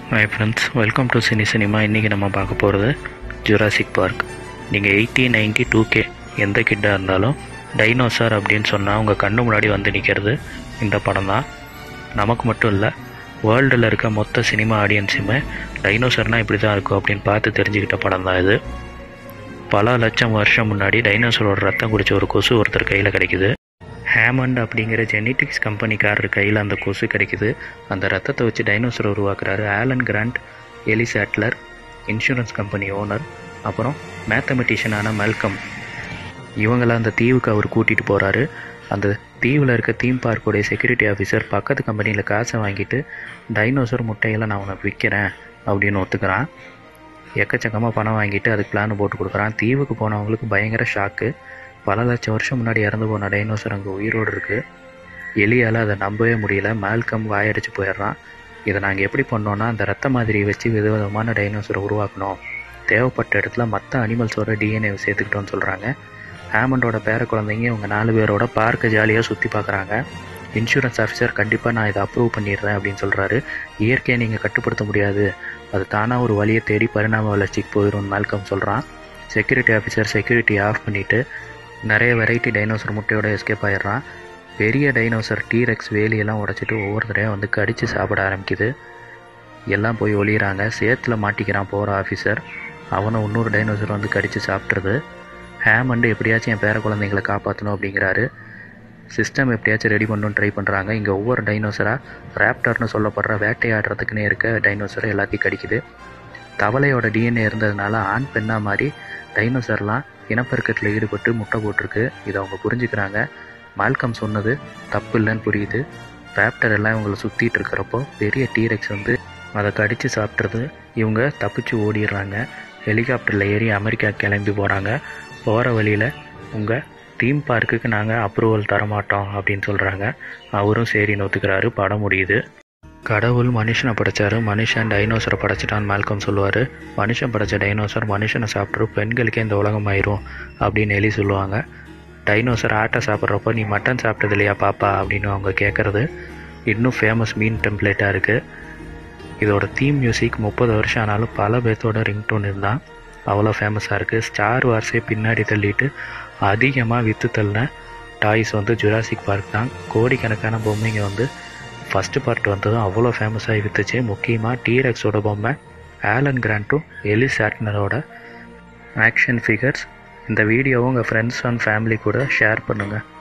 hi friends welcome to cine cinema இன்றைக்கி நம்ம பார்க்க போகிறது ஜுராசிக் பார்க் நீங்கள் எயிட்டி நைன்ட்டி டூ கே எந்த கிட்டாக இருந்தாலும் டைனோசர் அப்படின்னு சொன்னால் உங்கள் கண்ணு முன்னாடி வந்து நிற்கிறது இந்த படம் தான் நமக்கு மட்டும் இல்லை வேர்ல்டில் இருக்க மொத்த சினிமா ஆடியன்ஸுமே டைனோசர்னால் இப்படி தான் இருக்கும் அப்படின்னு பார்த்து தெரிஞ்சுக்கிட்ட படம் தான் இது பல லட்சம் வருஷம் முன்னாடி டைனோசரோட ரத்தம் குடிச்ச ஒரு கொசு ஒருத்தர் கையில் கிடைக்குது ஹேமண்ட் அப்படிங்கிற ஜெனட்டிக்ஸ் கம்பெனிக்காரர் கையில் அந்த கொசு கிடைக்குது அந்த ரத்தத்தை வச்சு டைனோசர் உருவாக்குறாரு Alan Grant Ellie Sattler insurance company owner அப்புறம் மேத்தமெட்டிஷியனான மெல்கம் இவங்கள அந்த தீவுக்கு அவர் கூட்டிகிட்டு போகிறாரு அந்த தீவில் இருக்க தீம் பார்க்கோடைய செக்யூரிட்டி ஆஃபீஸர் பக்கத்து கம்பெனியில் காசை வாங்கிட்டு டைனோசர் முட்டையெல்லாம் நான் உனக்கு விற்கிறேன் அப்படின்னு ஒத்துக்கிறான் எக்கச்சக்கமாக பணம் வாங்கிட்டு அதுக்கு பிளான் போட்டு கொடுக்குறான் தீவுக்கு போனவங்களுக்கு பயங்கர ஷாக்கு பல லட்சம் வருஷம் முன்னாடி இறந்து போன டைனோசர் அங்கே உயிரோடு இருக்குது எலியால் அதை நம்பவே முடியல மேல்கம் வாயடிச்சு போயிடுறான் இதை நாங்கள் எப்படி பண்ணோன்னா அந்த ரத்த மாதிரியை வச்சு விதவிதமான டைனோசரை உருவாக்கணும் தேவைப்பட்ட இடத்துல மற்ற அனிமல்ஸோட டிஎன்ஏவை சேர்த்துக்கிட்டோன்னு சொல்கிறாங்க ஹேமண்டோட பேர குழந்தைங்க இவங்க நாலு பேரோட பார்க்க ஜாலியாக சுற்றி பார்க்குறாங்க இன்சூரன்ஸ் ஆஃபீஸர் கண்டிப்பாக நான் இதை அப்ரூவ் பண்ணிடுறேன் அப்படின்னு சொல்கிறாரு இயற்கையை நீங்கள் கட்டுப்படுத்த முடியாது அது தானாக ஒரு வழியை தேடி பரிணாம வளர்ச்சிக்கு போயிடும் மேல்கம் சொல்கிறான் செக்யூரிட்டி ஆஃபீஸர் செக்யூரிட்டி ஆஃப் பண்ணிவிட்டு நிறைய வெரைட்டி டைனோசர் முட்டையோட எஸ்கேப் ஆயிடுறான் பெரிய டைனோசர் டீரெக்ஸ் வேலியெல்லாம் உடைச்சிட்டு ஒவ்வொரு தடவையும் வந்து கடித்து சாப்பிட ஆரம்பிக்குது எல்லாம் போய் ஒளியிறாங்க சேத்துல மாட்டிக்கிறான் போகிற ஆஃபீஸர் அவனை இன்னொரு டைனோசர் வந்து கடித்து சாப்பிட்றது ஹேமண்டு எப்படியாச்சும் என் பேர குழந்தைங்களை காப்பாற்றணும் அப்படிங்கிறாரு சிஸ்டம் எப்படியாச்சும் ரெடி பண்ணணும்னு ட்ரை பண்ணுறாங்க இங்கே ஒவ்வொரு டைனோசராக ரேப்டர்னு சொல்லப்படுற வேட்டையாடுறதுக்குன்னே இருக்க டைனோசரை எல்லாத்தையும் கடிக்குது தவளையோட டிஎன்ஏ இருந்ததுனால ஆண் பெண்ணாக மாதிரி டைனோசர்லாம் இனப்பெருக்கத்தில் ஈடுபட்டு முட்டை போட்டிருக்கு இதை அவங்க புரிஞ்சுக்கிறாங்க மால்கம் சொன்னது தப்பு இல்லைன்னு புரியுது ரேப்டர் எல்லாம் இவங்களை சுற்றிட்டு இருக்கிறப்போ பெரிய டீரெக்ஸ் வந்து அதை கடித்து சாப்பிட்றது இவங்க தப்பிச்சு ஓடிடுறாங்க ஹெலிகாப்டரில் ஏறி அமெரிக்கா கிளம்பி போகிறாங்க போகிற வழியில் உங்கள் தீம் பார்க்குக்கு நாங்கள் அப்ரூவல் தரமாட்டோம் அப்படின்னு சொல்கிறாங்க அவரும் சரின்னு ஒத்துக்கிறாரு படம் முடியுது கடவுள் மனுஷனை படைச்சாரு மனுஷன் டைனோசரை படைச்சிட்டான்னு மால்கம் சொல்லுவார் மனுஷன் படைச்ச டைனோசர் மனுஷனை சாப்பிட்ரும் பெண்களுக்கே இந்த உலகம் ஆயிரும் அப்படின்னு எலி சொல்லுவாங்க டைனோசர் ஆட்டை சாப்பிட்றப்போ நீ மட்டன் சாப்பிட்டது இல்லையா பாப்பா அப்படின்னு அவங்க கேட்குறது இன்னும் ஃபேமஸ் மீன் டெம்ப்ளேட்டாக இருக்குது இதோட தீம் மியூசிக் முப்பது வருஷம் ஆனாலும் பல பேர்த்தோட ரிங்டோன் இருந்தால் அவ்வளோ ஃபேமஸாக இருக்குது ஸ்டார் வார்ஸே பின்னாடி தள்ளிட்டு அதிகமாக விற்று தள்ளின டாய்ஸ் வந்து ஜுராசிக் பார்க் தான் கோடிக்கணக்கான பொம்மைங்க வந்து ஃபஸ்ட்டு பார்ட் வந்ததும் அவ்வளோ ஃபேமஸாகி விற்றுச்சு முக்கியமாக டீரெக்ஸோட பொம்மை ஆலன் கிராண்டும் எலி சாட்னரோட ஆக்ஷன் ஃபிகர்ஸ் இந்த வீடியோவும் உங்கள் ஃப்ரெண்ட்ஸ் அண்ட் ஃபேமிலி கூட ஷேர் பண்ணுங்கள்